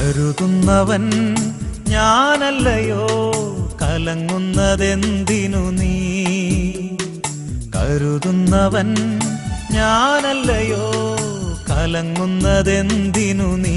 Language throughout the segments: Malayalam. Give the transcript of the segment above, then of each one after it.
കരുതുന്നവൻ ഞാനല്ലയോ കലങ്ങുന്നതെന്തിനു നീ കരുതുന്നവൻ ഞാനല്ലയോ കലങ്ങുന്നതെന്തിനു നീ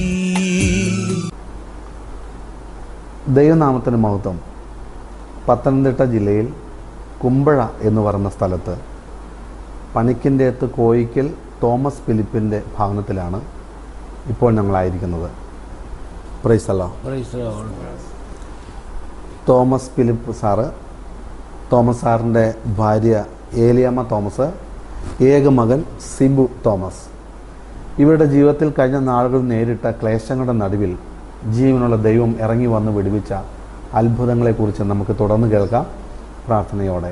ദൈവനാമത്തിന് മഹത്വം പത്തനംതിട്ട ജില്ലയിൽ കുമ്പഴ എന്ന് പറയുന്ന സ്ഥലത്ത് പണിക്കിൻ്റെയത്ത് കോയിക്കൽ തോമസ് ഫിലിപ്പിൻ്റെ ഭവനത്തിലാണ് ഇപ്പോൾ ഞങ്ങളായിരിക്കുന്നത് പ്രൈസല്ലോ Praise the Lord. Thomas Philip sir Thomas സാറിൻ്റെ ഭാര്യ ഏലിയമ്മ തോമസ് ഏക മകൻ സിബു തോമസ് ഇവരുടെ ജീവിതത്തിൽ കഴിഞ്ഞ നാളുകൾ നേരിട്ട ക്ലേശങ്ങളുടെ നടുവിൽ ജീവനുള്ള ദൈവം ഇറങ്ങി വന്ന് വിടുവിച്ച അത്ഭുതങ്ങളെക്കുറിച്ച് നമുക്ക് തുടർന്ന് കേൾക്കാം പ്രാർത്ഥനയോടെ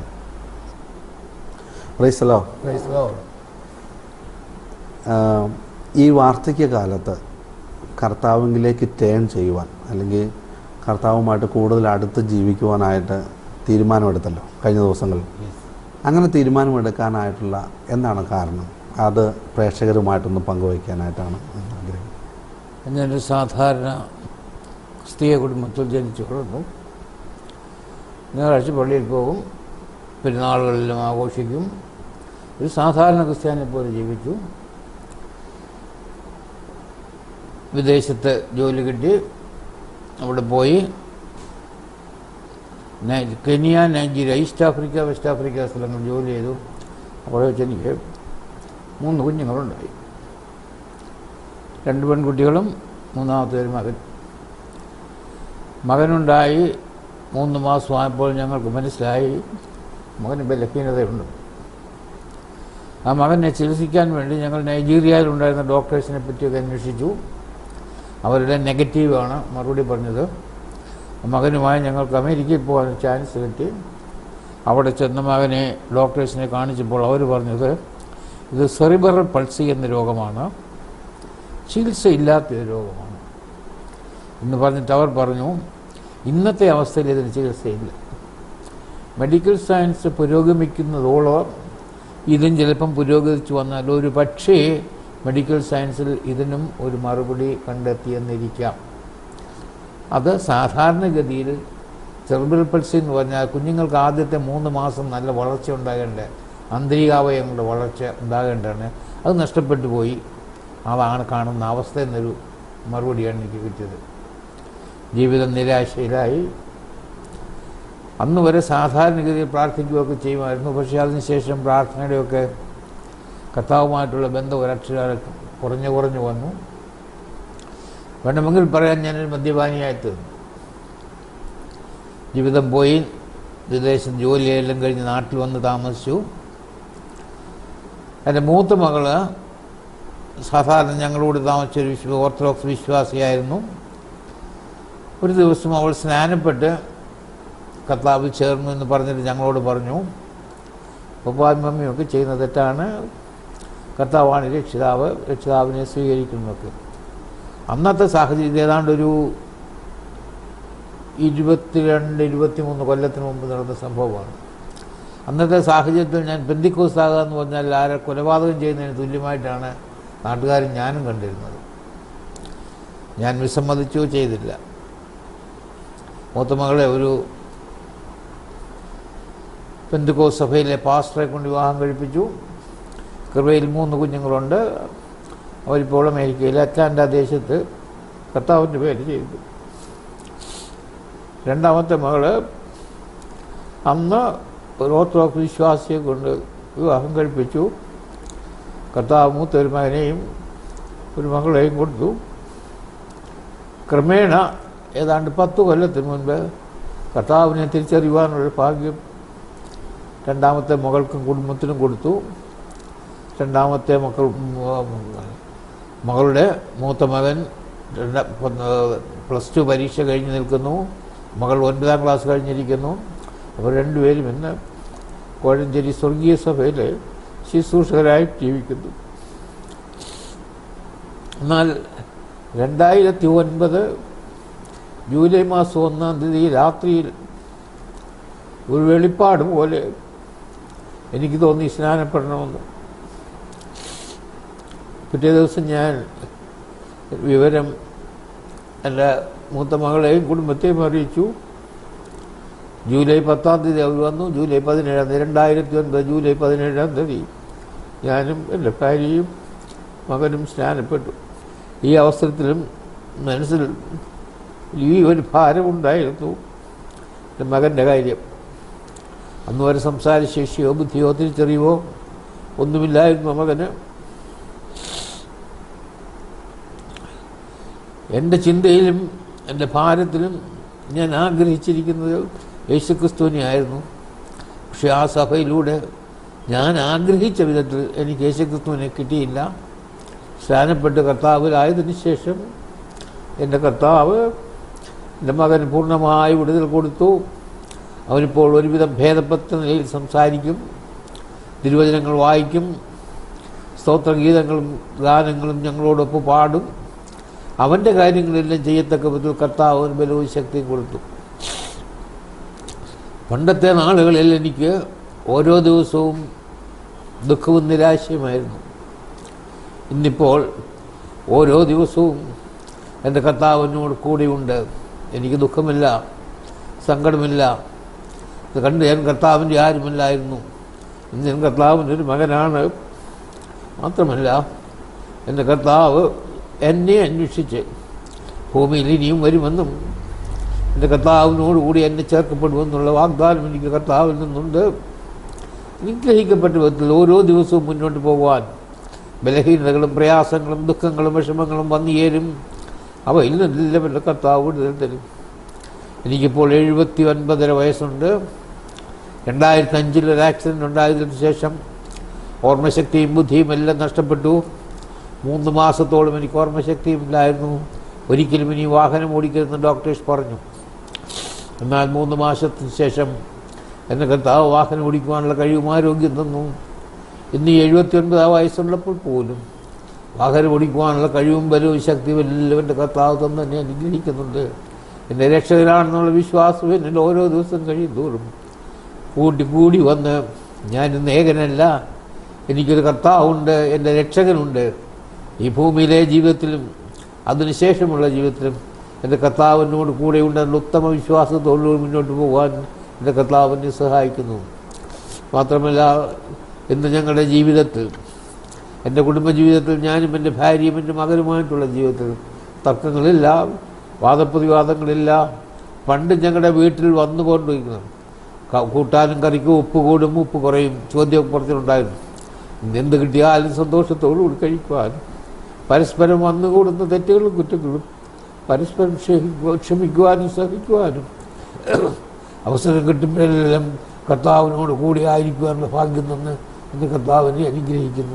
പ്രൈസലോ Praise the Lord. ആഹ് ഈ വാർദ്ധക്യ കാലത്ത് കർത്താവിലേക്ക് ടേൺ ചെയ്യുവാൻ അല്ലെങ്കിൽ കർത്താവുമായിട്ട് കൂടുതൽ അടുത്ത് ജീവിക്കുവാനായിട്ട് തീരുമാനമെടുത്തല്ലോ കഴിഞ്ഞ ദിവസങ്ങളിൽ അങ്ങനെ തീരുമാനമെടുക്കാനായിട്ടുള്ള എന്താണ് കാരണം അത് പ്രേക്ഷകരുമായിട്ടൊന്ന് പങ്കുവയ്ക്കാനായിട്ടാണ് ആഗ്രഹം ഞാനൊരു സാധാരണ ക്രിസ്തീയ കുടുംബത്തിൽ ജനിച്ചു വളർന്നു ഞായറാഴ്ച പള്ളിയിൽ പോകും പെരുന്നാളുകളിലും ആഘോഷിക്കും ഒരു സാധാരണ ക്രിസ്ത്യാനെ പോലെ ജീവിച്ചു വിദേശത്ത് ജോലി കിട്ടി അവിടെ പോയി നൈ- Kenya Nigeria east Africa west Africa സ്ഥലങ്ങളിൽ ജോലി ചെയ്തു അവിടെ വെച്ച് എനിക്ക് മൂന്ന് കുഞ്ഞുങ്ങളുണ്ടായി രണ്ട് പെൺകുട്ടികളും മൂന്നാമത്തെ ഒരു മകൻ മകനുണ്ടായി മൂന്ന് മാസമായപ്പോൾ ഞങ്ങൾക്ക് മനസ്സിലായി മകന് ബലഹീനതയുണ്ട് ആ മകനെ ചികിത്സിക്കാൻ വേണ്ടി ഞങ്ങൾ നൈജീരിയയിലുണ്ടായിരുന്ന ഡോക്ടേഴ്സിനെ പറ്റിയൊക്കെ അന്വേഷിച്ചു അവരുടെ നെഗറ്റീവാണ് മറുപടി പറഞ്ഞത് മകനുമായി ഞങ്ങൾക്ക് അമേരിക്കയിൽ പോകാൻ ചാൻസ് കിട്ടി അവിടെ ചെന്ന മകനെ ഡോക്ടേഴ്സിനെ കാണിച്ചപ്പോൾ അവർ പറഞ്ഞത് ഇത് സെറിബറൽ പൾസി എന്ന രോഗമാണ് ചികിത്സയില്ലാത്ത ഒരു രോഗമാണ് എന്ന് പറഞ്ഞിട്ട് അവർ പറഞ്ഞു ഇന്നത്തെ അവസ്ഥയിൽ ഇതിന് ചികിത്സയില്ല മെഡിക്കൽ സയൻസ് പുരോഗമിക്കുന്നതോളം ഇതും ചിലപ്പം പുരോഗമിച്ചു വന്നാൽ ഒരു പക്ഷേ മെഡിക്കൽ സയൻസിൽ ഇതിനും ഒരു മറുപടി കണ്ടെത്തിയെന്നിരിക്കാം അത് സാധാരണഗതിയിൽ ചെറുബിൽ പൾസി എന്ന് പറഞ്ഞാൽ കുഞ്ഞുങ്ങൾക്ക് ആദ്യത്തെ മൂന്ന് മാസം നല്ല വളർച്ച ഉണ്ടാകേണ്ട ആന്തരികാവയവങ്ങളുടെ വളർച്ച ഉണ്ടാകേണ്ടതാണ് അത് നഷ്ടപ്പെട്ടു പോയി അതാണ് കാണുന്ന അവസ്ഥ എന്നൊരു മറുപടിയാണ് എനിക്ക് കിട്ടിയത് ജീവിതം നിരാശയിലായി അന്ന് വരെ സാധാരണഗതിയിൽ പ്രാർത്ഥിക്കുകയൊക്കെ ചെയ്യുമായിരുന്നു പക്ഷേ അതിനുശേഷം പ്രാർത്ഥനയുടെയൊക്കെ കർത്താവുമായിട്ടുള്ള ബന്ധം ഒരക്ഷരം കുറഞ്ഞു കുറഞ്ഞു വന്നു വേണമെങ്കിൽ പറയാൻ ഞാനൊരു മദ്യപാനിയായി തീർന്നു ജീവിതം പോയി വിദേശത്ത് ജോലിയെല്ലാം കഴിഞ്ഞ് നാട്ടിൽ വന്ന് താമസിച്ചു എൻ്റെ മൂത്ത മകള് സാധാരണ ഞങ്ങളോട് താമസിച്ചൊരു വിശ്വ ഓർത്തഡോക്സ് വിശ്വാസിയായിരുന്നു ഒരു ദിവസം അവൾ സ്നാനപ്പെട്ട് കർത്താവിൽ ചേർന്നു എന്ന് പറഞ്ഞിട്ട് ഞങ്ങളോട് പറഞ്ഞു പപ്പായും മമ്മിയൊക്കെ ചെയ്യുന്ന തെറ്റാണ് കർത്താവാണ് രക്ഷിതാവ് രക്ഷിതാവിനെ സ്വീകരിക്കുന്നതൊക്കെ അന്നത്തെ സാഹചര്യം ഏതാണ്ട് ഒരു ഇരുപത്തിരണ്ട് ഇരുപത്തിമൂന്ന് കൊല്ലത്തിന് മുമ്പ് നടന്ന സംഭവമാണ് അന്നത്തെ സാഹചര്യത്തിൽ ഞാൻ ബന്ധിക്കോസാകുക എന്ന് പറഞ്ഞാൽ ആരെ കൊലപാതകം ചെയ്യുന്നതിന് തുല്യമായിട്ടാണ് നാട്ടുകാരും ഞാനും കണ്ടിരുന്നത് ഞാൻ വിസമ്മതിച്ചോ ചെയ്തില്ല മൂത്തമകളെ ഒരു പെന്തുക്കോ സഭയിലെ പാസ്റ്ററെ കൊണ്ട് വിവാഹം കഴിപ്പിച്ചു കൃപയിൽ മൂന്ന് കുഞ്ഞുങ്ങളുണ്ട് അവരിപ്പോൾ അമേരിക്കയിലെ അറ്റ്ലാന്റ ദേശത്ത് കർത്താവിൻ്റെ പേര് ചെയ്തു രണ്ടാമത്തെ മകള് അന്ന് ഒരു ഓർത്തഡോക്സ് വിശ്വാസിയെ കൊണ്ട് വിവാഹം കഴിപ്പിച്ചു കർത്താവ് മൂത്ത ഒരു മകനെയും ഒരു മകളെയും കൊടുത്തു ക്രമേണ ഏതാണ്ട് പത്ത് കൊല്ലത്തിന് മുൻപ് കർത്താവിനെ തിരിച്ചറിയുവാനുള്ള ഭാഗ്യം രണ്ടാമത്തെ മകൾക്കും കുടുംബത്തിനും കൊടുത്തു രണ്ടാമത്തെ മക്കൾ മകളുടെ മൂത്ത മകൻ രണ്ട പ്ലസ് ടു പരീക്ഷ കഴിഞ്ഞ് നിൽക്കുന്നു മകൾ ഒൻപതാം ക്ലാസ് കഴിഞ്ഞിരിക്കുന്നു അവർ രണ്ടുപേരും ഇന്ന് കോഴഞ്ചേരി സ്വർഗീയ സഭയിൽ ശുശ്രൂഷകരായി ജീവിക്കുന്നു എന്നാൽ രണ്ടായിരത്തി ഒൻപത് ജൂലൈ മാസം ഒന്നാം തീയതി രാത്രിയിൽ ഒരു വെളിപ്പാട് പോലെ എനിക്ക് തോന്നി സ്നാനപ്പെടണമെന്ന് പിറ്റേ ദിവസം ഞാൻ വിവരം എൻ്റെ മൂത്ത മകളെയും കുടുംബത്തെയും അറിയിച്ചു ജൂലൈ പത്താം തീയതി അവർ വന്നു ജൂലൈ പതിനേഴാം തീയതി രണ്ടായിരത്തി ഒൻപത് ജൂലൈ പതിനേഴാം തീയതി ഞാനും എൻ്റെ ഭാര്യയും മകനും സ്നാനപ്പെട്ടു ഈ അവസരത്തിലും മനസ്സിൽ ഈ ഒരു ഭാരമുണ്ടായിരുന്നു എൻ്റെ മകൻ്റെ കാര്യം അന്ന് വരെ സംസാരശേഷിയോ ബുദ്ധിയോ തിരിച്ചറിവോ ഒന്നുമില്ലായിരുന്നു മകന് എൻ്റെ ചിന്തയിലും എൻ്റെ ഭാരത്തിലും ഞാൻ ആഗ്രഹിച്ചിരിക്കുന്നത് യേശുക്രിസ്തുവിനെ ആയിരുന്നു പക്ഷെ ആ സഭയിലൂടെ ഞാൻ ആഗ്രഹിച്ച വിധത്തിൽ എനിക്ക് യേശുക്രിസ്തുവിനെ കിട്ടിയില്ല സ്നാനപ്പെട്ട് കർത്താവിലായതിനു ശേഷം എൻ്റെ കർത്താവ് എൻ്റെ മകന് പൂർണ്ണമായി വിടുതൽ കൊടുത്തു അവനിപ്പോൾ ഒരുവിധം ഭേദപ്പെട്ട നിലയിൽ സംസാരിക്കും തിരുവചനങ്ങൾ വായിക്കും സ്തോത്രഗീതങ്ങളും ഗാനങ്ങളും ഞങ്ങളോടൊപ്പം പാടും അവൻ്റെ കാര്യങ്ങളെല്ലാം ചെയ്യത്തക്ക വിധത്തിൽ കർത്താവ് അവന് ബലവും ശക്തിയും കൊടുത്തു പണ്ടത്തെ നാളുകളിൽ എനിക്ക് ഓരോ ദിവസവും ദുഃഖവും നിരാശയുമായിരുന്നു ഇന്നിപ്പോൾ ഓരോ ദിവസവും എൻ്റെ കർത്താവിനോട് കൂടെയുണ്ട് എനിക്ക് ദുഃഖമില്ല സങ്കടമില്ല ഇത് കണ്ട് ഞാൻ കർത്താവിൻ്റെ ആരുമില്ലായിരുന്നു ഇന്ന് ഞാൻ കർത്താവിൻ്റെ ഒരു മകനാണ് മാത്രമല്ല എൻ്റെ കർത്താവ് എന്നെ അന്വേഷിച്ച് ഭൂമിയിൽ ഇനിയും വരുമെന്നും എൻ്റെ കർത്താവിനോടുകൂടി എന്നെ ചേർക്കപ്പെടുമെന്നുള്ള വാഗ്ദാനം എനിക്ക് കർത്താവിൽ നിന്നുണ്ട് നിഗ്രഹിക്കപ്പെട്ട വിധത്തിൽ ഓരോ ദിവസവും മുന്നോട്ട് പോകുവാൻ ബലഹീനതകളും പ്രയാസങ്ങളും ദുഃഖങ്ങളും വിഷമങ്ങളും വന്നു ചേരും അവയിൽ നിന്നെല്ലാം എൻ്റെ കർത്താവ് വിടുതൽ തരും എനിക്കിപ്പോൾ എഴുപത്തി ഒൻപതര വയസ്സുണ്ട് രണ്ടായിരത്തി അഞ്ചിൽ ഒരു ആക്സിഡൻ്റ് ഉണ്ടായതിനു ശേഷം ഓർമ്മശക്തിയും ബുദ്ധിയും എല്ലാം നഷ്ടപ്പെട്ടു മൂന്ന് മാസത്തോളം എനിക്ക് ഓർമ്മശക്തിയും ഇല്ലായിരുന്നു ഒരിക്കലും ഇനി വാഹനം ഓടിക്കരുതെന്ന് ഡോക്ടേഴ്സ് പറഞ്ഞു എന്നാൽ മൂന്ന് മാസത്തിന് ശേഷം എന്നെ കർത്താവ് വാഹനം ഓടിക്കുവാനുള്ള കഴിവും ആരോഗ്യം തന്നു ഇന്ന് ഈ എഴുപത്തി ഒൻപതാം വയസ്സുള്ളപ്പോൾ പോലും വാഹനം ഓടിക്കുവാനുള്ള കഴിവും ബലവും ശക്തിയും എല്ലാം എൻ്റെ കർത്താവ് തന്ന് എന്നെ അനുഗ്രഹിക്കുന്നുണ്ട് എൻ്റെ രക്ഷകനാണെന്നുള്ള വിശ്വാസം എന്നിൽ ഓരോ ദിവസം കഴിയും തോറും കൂട്ടി കൂടി വന്ന് ഞാൻ ഇന്ന് ഏകനല്ല എനിക്കൊരു കർത്താവുണ്ട് എൻ്റെ രക്ഷകനുണ്ട് ഈ ഭൂമിയിലെ ജീവിതത്തിലും അതിനുശേഷമുള്ള ജീവിതത്തിലും എൻ്റെ കർത്താവിനോട് കൂടെയുണ്ട് എന്നുള്ള ഉത്തമ വിശ്വാസത്തോടുകൂടി മുന്നോട്ട് പോകാൻ എൻ്റെ കർത്താവ് എന്നെ സഹായിക്കുന്നു മാത്രമല്ല ഇന്ന് ഞങ്ങളുടെ ജീവിതത്തിൽ എൻ്റെ കുടുംബജീവിതത്തിൽ ഞാനും എൻ്റെ ഭാര്യയും എൻ്റെ മകനുമായിട്ടുള്ള ജീവിതത്തിൽ തർക്കങ്ങളില്ല വാദപ്രതിവാദങ്ങളില്ല പണ്ട് ഞങ്ങളുടെ വീട്ടിൽ വന്നുകൊണ്ടിരിക്കണം ക- കൂട്ടാനും കറിക്കും ഉപ്പ് കൂടും ഉപ്പ് കുറയും ചോദ്യം പുറത്തിലുണ്ടായിരുന്നു ഇന്ന് എന്ത് കിട്ടിയാലും സന്തോഷത്തോടുകൂടി കഴിക്കുവാൻ പരസ്പരം വന്നുകൂടുന്ന തെറ്റുകളും കുറ്റങ്ങളും പരസ്പരം ക്ഷമിക്കുക ക്ഷമിക്കുവാനും സഹിക്കുവാനും അവസരം കിട്ടുമ്പോഴെല്ലാം കർത്താവിനോട് കൂടി ആയിരിക്കുവാനുള്ള ഭാഗ്യം തന്ന് എൻ്റെ കർത്താവിനെ അനുഗ്രഹിക്കുന്നു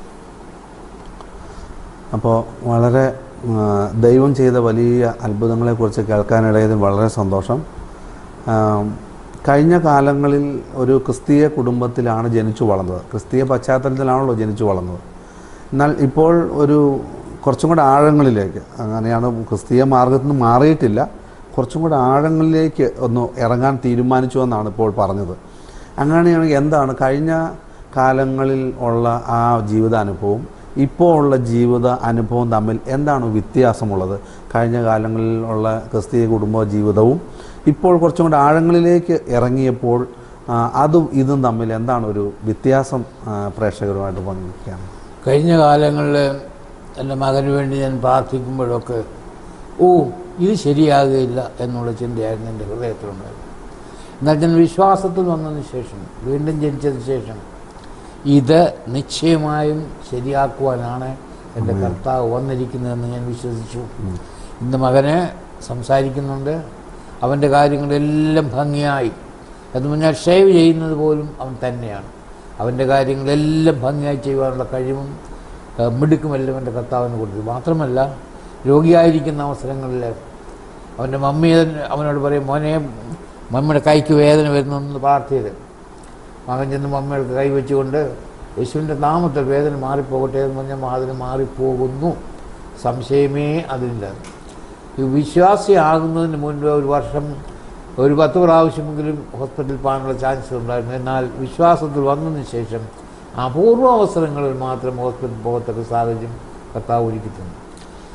അപ്പോൾ വളരെ ആ, ദൈവം ചെയ്ത വലിയ അത്ഭുതങ്ങളെക്കുറിച്ച് കേൾക്കാനിടയതിൽ വളരെ സന്തോഷം ആ, കഴിഞ്ഞ കാലങ്ങളിൽ ഒരു ക്രിസ്തീയ കുടുംബത്തിലാണ് ജനിച്ചു വളർന്നത് ക്രിസ്തീയ പശ്ചാത്തലത്തിലാണല്ലോ ജനിച്ചു വളർന്നത് എന്നാൽ ഇപ്പോൾ ഒരു കുറച്ചും കൂടെ ആഴങ്ങളിലേക്ക് അങ്ങനെയാണ് ക്രിസ്തീയ മാർഗത്തിൽ നിന്ന് മാറിയിട്ടില്ല കുറച്ചും കൂടെ ആഴങ്ങളിലേക്ക് ഒന്ന് ഇറങ്ങാൻ തീരുമാനിച്ചു എന്നാണ് ഇപ്പോൾ പറഞ്ഞത് അങ്ങനെയാണെങ്കിൽ എന്താണ് കഴിഞ്ഞ കാലങ്ങളിൽ ഉള്ള ആ ജീവിതാനുഭവം ഇപ്പോൾ ഉള്ള ജീവിത അനുഭവം തമ്മിൽ എന്താണ് വ്യത്യാസമുള്ളത് കഴിഞ്ഞ കാലങ്ങളിൽ ഉള്ള ക്രിസ്തീയ കുടുംബ ജീവിതവും ഇപ്പോൾ കുറച്ചും കൂടെ ആഴങ്ങളിലേക്ക് ഇറങ്ങിയപ്പോൾ ആ, അതും ഇതും തമ്മിൽ എന്താണ് ഒരു വ്യത്യാസം ആ, പ്രേക്ഷകരുമായിട്ട് പങ്കുവയ്ക്കുകയാണ് കഴിഞ്ഞ കാലങ്ങളിൽ എൻ്റെ മകന് വേണ്ടി ഞാൻ പ്രാർത്ഥിക്കുമ്പോഴൊക്കെ ഓ ഇത് ശരിയാകുകയില്ല എന്നുള്ള ചിന്തയായിരുന്നു എൻ്റെ ഹൃദയത്തിലുണ്ടായത് എന്നാൽ ഞാൻ വിശ്വാസത്തിൽ വന്നതിന് ശേഷം വീണ്ടും ജനിച്ചതിന് ശേഷം ഇത് നിശ്ചയമായും ശരിയാക്കുവാനാണ് എൻ്റെ കർത്താവ് വന്നിരിക്കുന്നതെന്ന് ഞാൻ വിശ്വസിച്ചു ഇന്ന് മകന് സംസാരിക്കുന്നുണ്ട് അവൻ്റെ കാര്യങ്ങളെല്ലാം ഭംഗിയായി എന്ന് പറഞ്ഞാൽ ഷേവ് ചെയ്യുന്നത് പോലും അവൻ തന്നെയാണ് അവൻ്റെ കാര്യങ്ങളെല്ലാം ഭംഗിയായി ചെയ്യുവാനുള്ള കഴിവും ഏഹ്, മിടുക്കുമെല്ലാം എൻ്റെ കർത്താവിന് കൊടുത്തു മാത്രമല്ല രോഗിയായിരിക്കുന്ന അവസരങ്ങളിൽ അവൻ്റെ മമ്മി തന്നെ അവനോട് പറയും മോനെ മമ്മിയുടെ കൈക്ക് വേദന വരുന്നു പ്രാർത്ഥിയത് മകൻ ചെന്ന് മമ്മിയുടെ കൈ വെച്ചുകൊണ്ട് യേശുവിൻ്റെ നാമത്തിൽ വേദന മാറിപ്പോകട്ടെ എന്ന് പറഞ്ഞാൽ അതിന് മാറിപ്പോകുന്നു സംശയമേ അതിലില്ല ഈ വിശ്വാസിയാകുന്നതിന് മുൻപ് ഒരു വർഷം ഒരു പത്ത് പ്രാവശ്യമെങ്കിലും ഹോസ്പിറ്റലിൽ പോകാനുള്ള ചാൻസ് ഉണ്ടായിരുന്നു എന്നാൽ വിശ്വാസത്തിൽ വന്നതിന് ശേഷം അപൂർവ അവസരങ്ങളിൽ മാത്രം ഹോസ്പിറ്റലിൽ പോകത്തക്ക സാഹചര്യം കർത്താവ് ഒരുക്കി തന്നു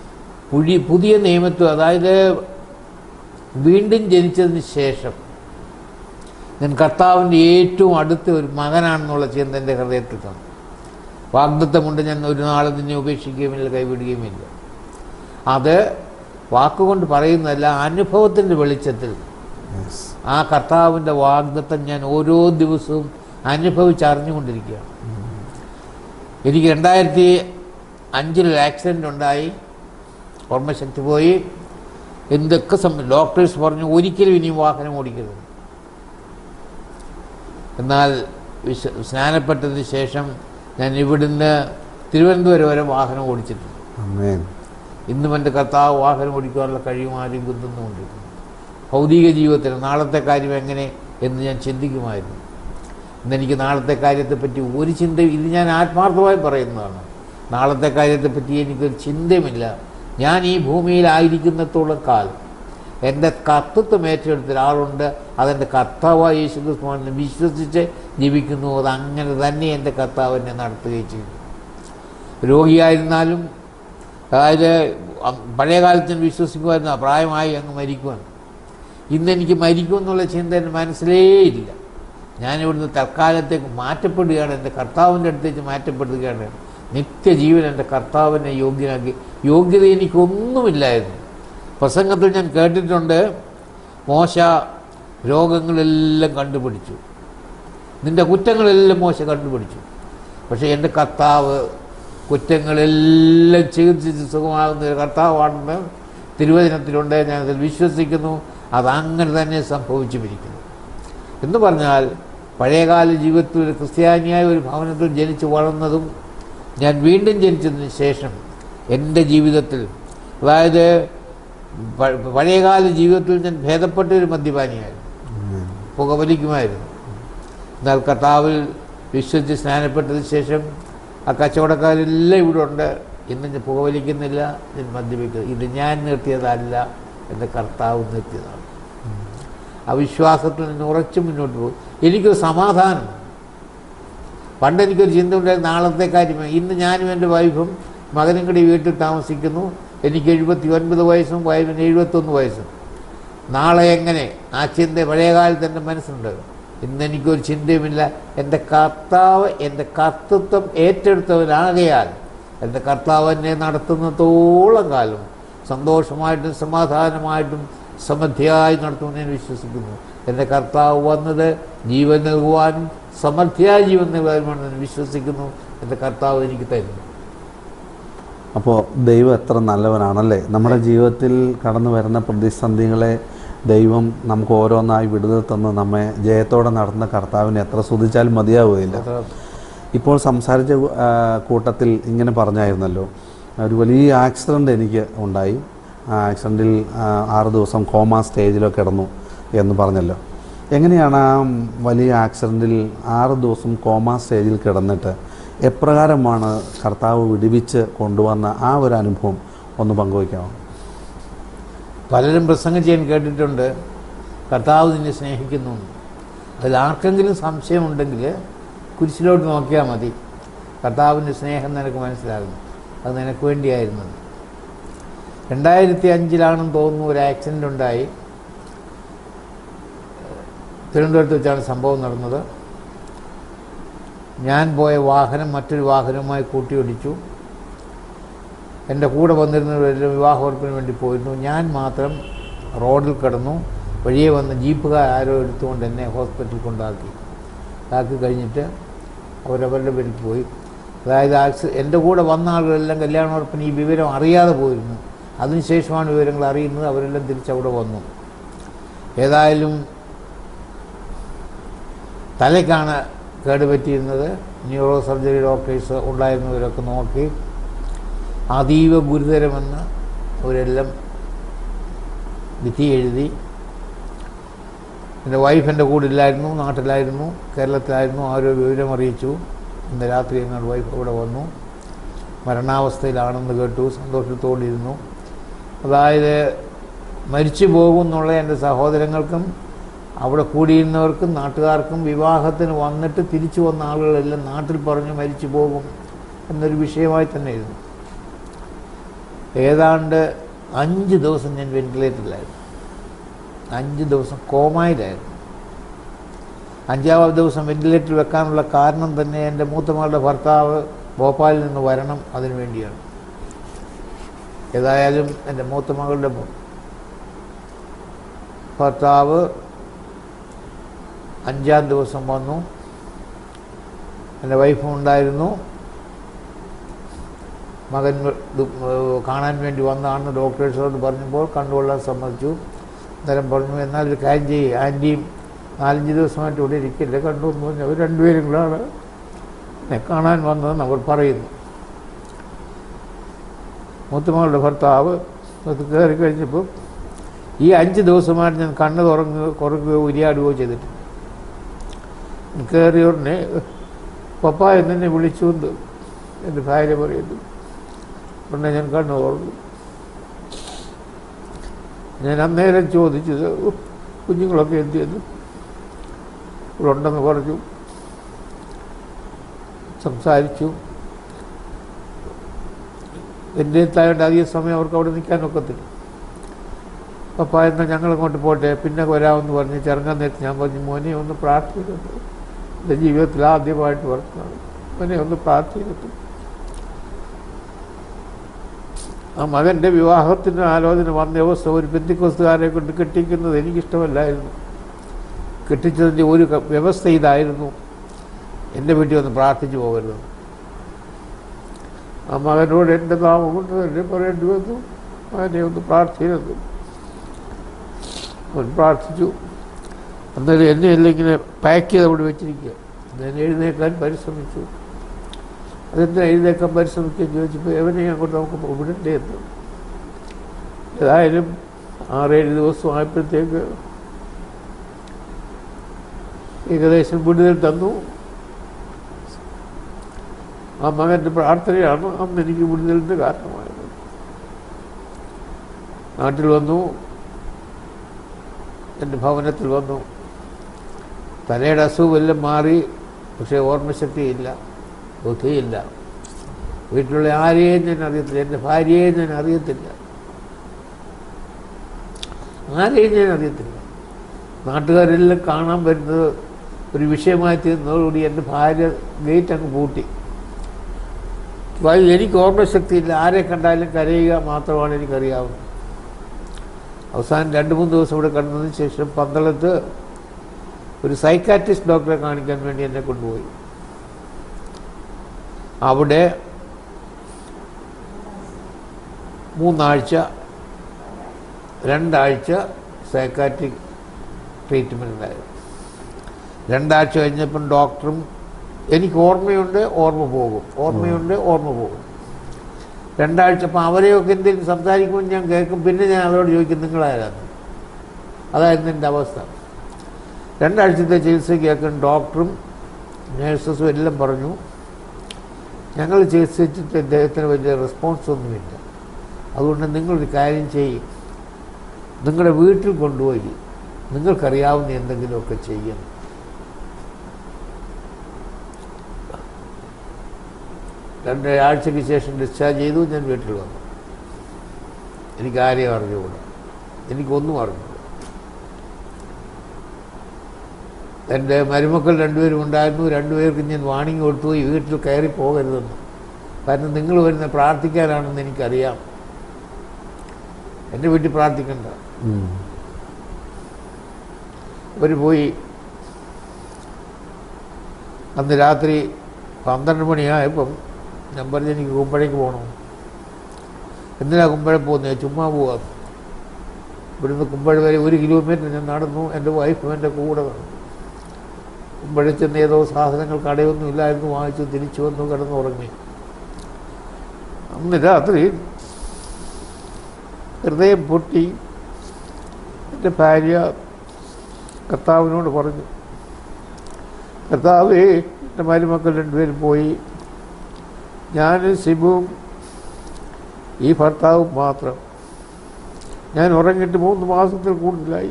പുഴി പുതിയ നിയമത്തിൽ അതായത് വീണ്ടും ജനിച്ചതിന് ശേഷം ഞാൻ കർത്താവിൻ്റെ ഏറ്റവും അടുത്ത ഒരു മകനാണെന്നുള്ള ചിന്ത എൻ്റെ ഹൃദയത്തിൽ തന്നു വാഗ്ദത്തമുണ്ട് ഞാൻ ഒരു നാളും നിന്നെ ഉപേക്ഷിക്കുകയുമില്ല കൈവിടുകയുമില്ല അത് വാക്കുകൊണ്ട് പറയുന്നതല്ല അനുഭവത്തിൻ്റെ വെളിച്ചത്തിൽ യെസ് ആ കർത്താവിൻ്റെ വാഗ്ദത്തം ഞാൻ ഓരോ ദിവസവും അനുഭവിച്ചറിഞ്ഞുകൊണ്ടിരിക്കുകയാണ് എനിക്ക് രണ്ടായിരത്തി അഞ്ചിലൊരു ആക്സിഡൻ്റ് ഉണ്ടായി ഓർമ്മശക്തി പോയി എന്തൊക്കെ സം ഡോക്ടേഴ്സ് പറഞ്ഞു ഒരിക്കലും ഇനിയും വാഹനം ഓടിക്കരുത് എന്നാൽ വിശ സ്നാനപ്പെട്ടതിന് ശേഷം ഞാൻ ഇവിടുന്ന് തിരുവനന്തപുരം വരെ വാഹനം ഓടിച്ചിട്ടുണ്ട് അമേൻ ഇന്നും എൻ്റെ കർത്താവ് വാഹനം ഓടിക്കാനുള്ള കഴിയുമാരും കുത്തുന്നുകൊണ്ടിരിക്കുന്നു ഭൗതിക ജീവിതത്തിൽ നാളത്തെ കാര്യം എങ്ങനെ എന്ന് ഞാൻ ചിന്തിക്കുമായിരുന്നു ഇന്നെനിക്ക് നാളത്തെ കാര്യത്തെപ്പറ്റി ഒരു ചിന്ത ഇത് ഞാൻ ആത്മാർത്ഥമായി പറയുന്നതാണ് നാളത്തെ കാര്യത്തെപ്പറ്റി എനിക്കൊരു ചിന്തയുമില്ല ഞാൻ ഈ ഭൂമിയിലായിരിക്കുന്നത്തോളം കാലം എൻ്റെ കർത്തൃത്വം ഏറ്റെടുത്ത ഒരാളുണ്ട് അതെൻ്റെ കർത്താവായ യേശു ക്രിസ്തുവാണെന്ന് വിശ്വസിച്ച് ജീവിക്കുന്നു അത് അങ്ങനെ തന്നെ എൻ്റെ കർത്താവ് എന്നെ നടത്തുകയും ചെയ്തു രോഗിയായിരുന്നാലും അതായത് അ- പഴയ കാലത്ത് ഞാൻ വിശ്വസിക്കുമായിരുന്നു ആ പ്രായമായി അങ്ങ് മരിക്കുവാൻ ഇന്ന് എനിക്ക് മരിക്കുമെന്നുള്ള ചിന്ത എൻ്റെ മനസ്സിലേ ഇല്ല ഞാനിവിടുന്ന് തൽക്കാലത്തേക്ക് മാറ്റപ്പെടുകയാണ് എൻ്റെ കർത്താവിൻ്റെ അടുത്തേക്ക് മാറ്റപ്പെടുകയാണ് നിത്യജീവൻ എൻ്റെ കർത്താവിനെ യോഗ്യനാക്കി യോഗ്യത എനിക്കൊന്നുമില്ലായിരുന്നു പ്രസംഗത്തിൽ ഞാൻ കേട്ടിട്ടുണ്ട് മോശ രോഗങ്ങളെല്ലാം കണ്ടുപിടിച്ചു നിന്റെ കുറ്റങ്ങളെല്ലാം മോശ കണ്ടുപിടിച്ചു പക്ഷേ എൻ്റെ കർത്താവ് കുറ്റങ്ങളെല്ലാം ചികിത്സിച്ച് സുഖമാകുന്ന ഒരു കർത്താവാണെന്ന് തിരുവചനത്തിലുണ്ട് ഞാനതിൽ വിശ്വസിക്കുന്നു അതങ്ങനെ തന്നെ സംഭവിച്ചുമിരിക്കുന്നു എന്ന് പറഞ്ഞാൽ പഴയകാല ജീവിതത്തിൽ ഒരു ക്രിസ്ത്യാനിയായ ഒരു ഭവനത്തിൽ ജനിച്ചു വളർന്നതും ഞാൻ വീണ്ടും ജനിച്ചതിന് ശേഷം എൻ്റെ ജീവിതത്തിൽ അതായത് പ- പഴയകാല ജീവിതത്തിൽ ഞാൻ ഭേദപ്പെട്ട ഒരു മദ്യപാനിയായിരുന്നു പുകവലിക്കുമായിരുന്നു എന്നാൽ കർത്താവിൽ വിശ്വസിച്ച് സ്നാനപ്പെട്ടതിന് ശേഷം ആ കച്ചവടക്കാരെല്ലാം ഇവിടെ ഉണ്ട് ഇന്ന് ഞാൻ പുകവലിക്കുന്നില്ല ഞാൻ മദ്യപിക്കുന്നത് ഇത് ഞാൻ നിർത്തിയതല്ല എൻ്റെ കർത്താവ് നിർത്തിയതാണ് ആ വിശ്വാസത്തിൽ നിന്ന് ഉറച്ചു മുന്നോട്ട് പോകും എനിക്കൊരു സമാധാനം പണ്ട് എനിക്കൊരു ചിന്ത ഉണ്ടായിരുന്നു നാളത്തെ കാര്യം ഇന്ന് ഞാനും എൻ്റെ വൈഫും മകനും കൂടി വീട്ടിൽ താമസിക്കുന്നു എനിക്ക് എഴുപത്തി ഒൻപത് വയസ്സും വൈഫിന് എഴുപത്തൊന്ന് വയസ്സും നാളെ എങ്ങനെ ആ ചിന്ത പഴയകാലത്ത് എൻ്റെ മനസ്സുണ്ട് ഇന്ന് എനിക്കൊരു ചിന്തയുമില്ല എൻ്റെ കർത്താവ് എൻ്റെ കർത്തൃത്വം ഏറ്റെടുത്തവനാകയാൽ എൻ്റെ കർത്താവ് എന്നെ നടത്തുന്നതോളം കാലം സന്തോഷമായിട്ടും സമാധാനമായിട്ടും സമൃദ്ധിയായി നടത്തുമെന്ന് ഞാൻ വിശ്വസിക്കുന്നു എൻ്റെ കർത്താവ് വന്നത് ജീവൻ നൽകുവാനും സമൃദ്ധിയായ ജീവൻ നൽകുവാനുമാണ് ഞാൻ വിശ്വസിക്കുന്നു എൻ്റെ കർത്താവ് എനിക്ക് തരുന്നു അപ്പോൾ ദൈവം എത്ര നല്ലവനാണല്ലേ നമ്മുടെ ജീവിതത്തിൽ കടന്നു വരുന്ന പ്രതിസന്ധികളെ ദൈവം നമുക്ക് ഓരോന്നായി വിടുതൽ തന്ന് നമ്മെ ജയത്തോടെ നടന്ന കർത്താവിനെ എത്ര സ്തുതിച്ചാലും മതിയാവുകയില്ല ഇപ്പോൾ സംസാരിച്ച ആ, കൂട്ടത്തിൽ ഇങ്ങനെ പറഞ്ഞായിരുന്നല്ലോ ഒരു വലിയ ആക്സിഡൻ്റ് എനിക്ക് ഉണ്ടായി ആ ആക്സിഡൻറ്റിൽ ആ, ആറ് ദിവസം കോമ സ്റ്റേജിലൊക്കെ കിടന്നു എന്ന് പറഞ്ഞല്ലോ എങ്ങനെയാണ് ആ വലിയ ആക്സിഡൻറ്റിൽ ആറ് ദിവസം കോമ സ്റ്റേജിൽ കിടന്നിട്ട് എപ്രകാരമാണ് കർത്താവ് വിടുവിച്ച് കൊണ്ടുവന്ന ആ ഒരു അനുഭവം ഒന്ന് പങ്കുവയ്ക്കാമോ പലരും പ്രസംഗം ചെയ്യാൻ കേട്ടിട്ടുണ്ട് കർത്താവ് നിന്നെ സ്നേഹിക്കുന്നു എന്ന്. അതിൽ ആർക്കെങ്കിലും സംശയമുണ്ടെങ്കിൽ കുരിശിലോട്ട് നോക്കിയാൽ മതി കർത്താവിൻ്റെ സ്നേഹം നിനക്ക് മനസ്സിലാകും അത് നിനക്ക് വേണ്ടിയായിരുന്നത് രണ്ടായിരത്തി അഞ്ചിലാണെന്ന് തോന്നുന്നു ഒരു ആക്സിഡൻ്റ് ഉണ്ടായി തിരുവനന്തപുരത്ത് വെച്ചാണ് സംഭവം നടന്നത് ഞാൻ പോയ വാഹനം മറ്റൊരു വാഹനവുമായി കൂട്ടിയിടിച്ചു എൻ്റെ കൂടെ വന്നിരുന്നവരെല്ലാം വിവാഹോർപ്പിന് വേണ്ടി പോയിരുന്നു ഞാൻ മാത്രം റോഡിൽ കിടന്നു വഴിയെ വന്ന ജീപ്പുകാർ ആരോ എടുത്തുകൊണ്ട് എന്നെ ഹോസ്പിറ്റലിൽ കൊണ്ടാക്കി ആക്കി കഴിഞ്ഞിട്ട് അവരവരുടെ വീട്ടിൽ പോയി അതായത് ആക്സി എൻ്റെ കൂടെ വന്ന ആളുകളെല്ലാം കല്യാണോർപ്പിന് ഈ വിവരം അറിയാതെ പോയിരുന്നു അതിനുശേഷമാണ് വിവരങ്ങൾ അറിയുന്നത് അവരെല്ലാം തിരിച്ചവിടെ വന്നു ഏതായാലും തലയ്ക്കാണ് കേടുപറ്റിയിരുന്നത് ന്യൂറോ സർജറി ഡോക്ടേഴ്സ് ഉണ്ടായിരുന്നവരൊക്കെ നോക്കി അതീവ ഗുരുതരമെന്ന് അവരെല്ലാം വിധി എഴുതി എൻ്റെ വൈഫ് എൻ്റെ കൂടെ ഇല്ലായിരുന്നു നാട്ടിലായിരുന്നു കേരളത്തിലായിരുന്നു ആരോ വിവരം അറിയിച്ചു ഇന്ന് രാത്രി ഞങ്ങളുടെ വൈഫ് ഇവിടെ വന്നു മരണാവസ്ഥയിലാണെന്ന് കേട്ടു സന്തോഷത്തോടിരുന്നു അതായത് മരിച്ചു പോകുമെന്നുള്ള എൻ്റെ സഹോദരങ്ങൾക്കും അവിടെ കൂടിയിരുന്നവർക്കും നാട്ടുകാർക്കും വിവാഹത്തിന് വന്നിട്ട് തിരിച്ചു വന്ന ആളുകളെല്ലാം നാട്ടിൽ പറഞ്ഞു മരിച്ചു പോകും എന്നൊരു വിഷയമായി തന്നെ ഇരുന്നു ഏതാണ്ട് അഞ്ച് ദിവസം ഞാൻ വെന്റിലേറ്ററിലായിരുന്നു അഞ്ച് ദിവസം കോമായിലായിരുന്നു അഞ്ചാമത് ദിവസം വെന്റിലേറ്ററിൽ വെക്കാനുള്ള കാരണം തന്നെ എൻ്റെ മൂത്ത മകളുടെ ഭർത്താവ് ഭോപ്പാലിൽ നിന്ന് വരണം അതിനു വേണ്ടിയാണ് ഏതായാലും എൻ്റെ മൂത്ത മകളുടെ ഭർത്താവ് അഞ്ചാം ദിവസം വന്നു എൻ്റെ വൈഫും ഉണ്ടായിരുന്നു മകൻ ഇത് കാണാൻ വേണ്ടി വന്നതാണെന്ന് ഡോക്ടേഴ്സോട് പറഞ്ഞപ്പോൾ കണ്ടുകൊള്ളാൻ സമ്മതിച്ചു അന്നേരം പറഞ്ഞു എന്നാൽ ഒരു കാര്യം ചെയ്യും ആൻറ്റിയും നാലഞ്ച് ദിവസമായിട്ട് ഇവിടെ ഇരിക്കില്ല കണ്ടു എന്ന് പറഞ്ഞു അവർ രണ്ടുപേരും കൂടാണ് എന്നെ കാണാൻ വന്നതെന്ന് അവർ പറയുന്നു മൂത്തമകളുടെ ഭർത്താവ് അത് കയറി കഴിഞ്ഞപ്പോൾ ഈ അഞ്ച് ദിവസമായിട്ട് ഞാൻ കണ്ണ് തുറങ്ങുകയോ കുറക്കുകയോ ഉരിയാടുകയോ ചെയ്തിട്ടുണ്ട് കയറിയ ഉടനെ പപ്പ എന്നെ വിളിച്ചു എന്ന് എൻ്റെ ഭാര്യ പറയുന്നു ഉടനെ ഞാൻ കണ്ണു തുറന്നു ഞാൻ അന്നേരം ചോദിച്ചത് കുഞ്ഞുങ്ങളൊക്കെ എന്ത് ചെയ്യുന്നു ഇവിടെ ഉണ്ടെന്ന് പറഞ്ഞു സംസാരിച്ചു എൻ്റെ എത്തായോണ്ട് അധികം സമയം അവർക്ക് അവിടെ നിൽക്കാൻ ഒക്കത്തില്ല പപ്പ എന്നാൽ ഞങ്ങൾ അങ്ങോട്ട് പോട്ടെ പിന്നെ വരാമെന്ന് പറഞ്ഞ് ചെറുങ്ങാൻ നേരത്ത് ഞാൻ പറഞ്ഞു മോനെ ഒന്ന് പ്രാർത്ഥിക്കുന്നു എൻ്റെ ജീവിതത്തിൽ ആദ്യമായിട്ട് പറഞ്ഞതാണ് മോനെ ഒന്ന് പ്രാർത്ഥിക്കുന്നു ആ മകൻ്റെ വിവാഹത്തിന് ആലോചന വന്ന ദിവസം ഒരു ബന്ധുക്കോസുകാരെ കൊണ്ട് കെട്ടിക്കുന്നത് എനിക്കിഷ്ടമല്ലായിരുന്നു കെട്ടിച്ചതിൻ്റെ ഒരു ക- വ്യവസ്ഥ ഇതായിരുന്നു എൻ്റെ വീട്ടിൽ ഒന്ന് പ്രാർത്ഥിച്ചു പോകരുത് ആ മകനോട് എൻ്റെ നാമം കൊണ്ട് തന്നെ പറയേണ്ടി വന്നു അവനെ ഒന്ന് പ്രാർത്ഥിക്കുന്നു അവൻ പ്രാർത്ഥിച്ചു അന്നേരം എന്നെ എല്ലാം ഇങ്ങനെ പാക്ക് ചെയ്ത് അവിടെ വെച്ചിരിക്കുക ഞാൻ എഴുന്നേക്കാൻ പരിശ്രമിച്ചു അതെന്താ എഴുന്നേക്കാൻ പരിശ്രമിക്കുകയും ചോദിച്ചപ്പോൾ എവനെ അങ്ങോട്ട് നമുക്ക് വിടണ്ടേ എന്ന് ഏതായാലും ആറേഴ് ദിവസം ആയപ്പോഴത്തേക്ക് ഏകദേശം വിടുതൽ തന്നു ആ മകൻ്റെ പ്രാർത്ഥനയാണ് അന്ന് എനിക്ക് വിടുതലിൻ്റെ കാരണമായത് നാട്ടിൽ വന്നു എൻ്റെ ഭവനത്തിൽ വന്നു തലയുടെ അസുഖമെല്ലാം മാറി പക്ഷേ ഓർമ്മശക്തിയില്ല ബുദ്ധിയില്ല വീട്ടിലുള്ള ആരെയും ഞാൻ അറിയത്തില്ല എൻ്റെ ഭാര്യയെയും ഞാൻ അറിയത്തില്ല ആരെയും ഞാൻ അറിയത്തില്ല നാട്ടുകാരെല്ലാം കാണാൻ വരുന്നത് ഒരു വിഷയമായി തീർന്നതോടുകൂടി എൻ്റെ ഭാര്യ ഗേറ്റ് അങ്ങ് പൂട്ടി വൈ എനിക്ക് ഓർമ്മശക്തിയില്ല ആരെ കണ്ടാലും കരയുക മാത്രമാണ് എനിക്കറിയാവുന്നത് അവസാനം രണ്ട് മൂന്ന് ദിവസം ഇവിടെ കണ്ടതിന് ശേഷം പന്തളത്ത് ഒരു സൈക്കാട്രിസ്റ്റ് ഡോക്ടറെ കാണിക്കാൻ വേണ്ടി എന്നെ കൊണ്ടുപോയി അവിടെ മൂന്നാഴ്ച രണ്ടാഴ്ച സൈക്കാട്രിക് ട്രീറ്റ്മെൻ്റ് ഉണ്ടായിരുന്നു രണ്ടാഴ്ച കഴിഞ്ഞപ്പം ഡോക്ടറും എനിക്ക് ഓർമ്മയുണ്ട് ഓർമ്മ പോകും ഓർമ്മയുണ്ട് ഓർമ്മ പോകും രണ്ടാഴ്ച അപ്പം അവരെയൊക്കെ എന്തെങ്കിലും സംസാരിക്കുമ്പോൾ ഞാൻ കേൾക്കും പിന്നെ ഞാൻ അവരോട് ചോദിക്കും നിങ്ങളാരാന്ന് അതായിരുന്നു എൻ്റെ അവസ്ഥ രണ്ടാഴ്ചത്തെ ചികിത്സ കേൾക്കും ഡോക്ടറും നേഴ്സസും എല്ലാം പറഞ്ഞു ഞങ്ങൾ ചികിത്സിച്ചിട്ട് ഇദ്ദേഹത്തിന് വലിയ റെസ്പോൺസ് ഒന്നുമില്ല അതുകൊണ്ട് നിങ്ങളൊരു കാര്യം ചെയ്യും നിങ്ങളുടെ വീട്ടിൽ കൊണ്ടുപോയി നിങ്ങൾക്കറിയാവുന്ന എന്തെങ്കിലുമൊക്കെ ചെയ്യണം രണ്ടാഴ്ചയ്ക്ക് ശേഷം ഡിസ്ചാർജ് ചെയ്തു ഞാൻ വീട്ടിൽ വന്നു എനിക്ക് ആരെയും അറിഞ്ഞുകൂടാ എനിക്കൊന്നും അറിഞ്ഞുകൂടാ എൻ്റെ മരുമക്കൾ രണ്ടുപേരും ഉണ്ടായിരുന്നു രണ്ടുപേർക്കും ഞാൻ വാണിംഗ് കൊടുത്തു ഈ വീട്ടിൽ കയറി പോകരുതെന്ന് കാരണം നിങ്ങൾ വരുന്ന പ്രാർത്ഥിക്കാനാണെന്ന് എനിക്കറിയാം എൻ്റെ വീട്ടിൽ പ്രാർത്ഥിക്കണ്ട ഉം. അവർ പോയി അന്ന് രാത്രി പന്ത്രണ്ട് മണിയായപ്പം ഞാൻ പറഞ്ഞു എനിക്ക് കുമ്പഴയ്ക്ക് പോകണം എന്തിനാ കുമ്പഴ പോകുന്നത് ചുമ്മാ പോവാം ഇവിടുന്ന് കുമ്പഴ വരെ ഒരു കിലോമീറ്റർ ഞാൻ നടന്നു എൻ്റെ വൈഫും എൻ്റെ കൂടെ നടന്നു കുമ്പഴ ചെന്ന് ഏതോ സാധനങ്ങൾ കടയൊന്നും ഇല്ലായിരുന്നു വാങ്ങിച്ചു തിരിച്ചു വന്നു കിടന്നുറങ്ങി അന്ന് രാത്രി ഹൃദയം പൊട്ടി എൻ്റെ ഭാര്യ കർത്താവിനോട് പറഞ്ഞു കർത്താവേ എൻ്റെ മരുമക്കൾ രണ്ടുപേരും പോയി ഞാൻ ശിബുവും ഈ ഭർത്താവും മാത്രം ഞാൻ ഉറങ്ങിയിട്ട് മൂന്ന് മാസത്തിൽ കൂടുതലായി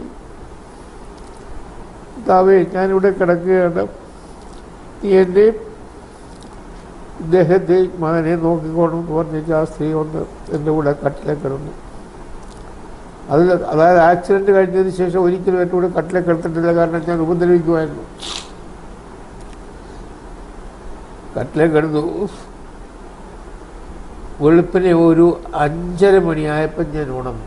കർത്താവേ ഞാനിവിടെ കിടക്കുകയാണ് നീ എൻ്റെയും ഇദ്ദേഹത്തെ മകനെ നോക്കിക്കോണം എന്ന് പറഞ്ഞിട്ട് ആ സ്ത്രീ ഒന്ന് എൻ്റെ കൂടെ കട്ടിലെ കിടന്നു അതിൽ അതായത് ആക്സിഡൻറ്റ് കഴിഞ്ഞതിന് ശേഷം ഒരിക്കലും എൻ്റെ കൂടെ കട്ടിലെ കിടത്തിട്ടില്ല കാരണം ഞാൻ ഉപദ്രവിക്കുമായിരുന്നു കട്ടിലെ കിടന്നു വെളുപ്പിനെ ഒരു അഞ്ചര മണിയായപ്പോൾ ഞാൻ ഉണർന്നു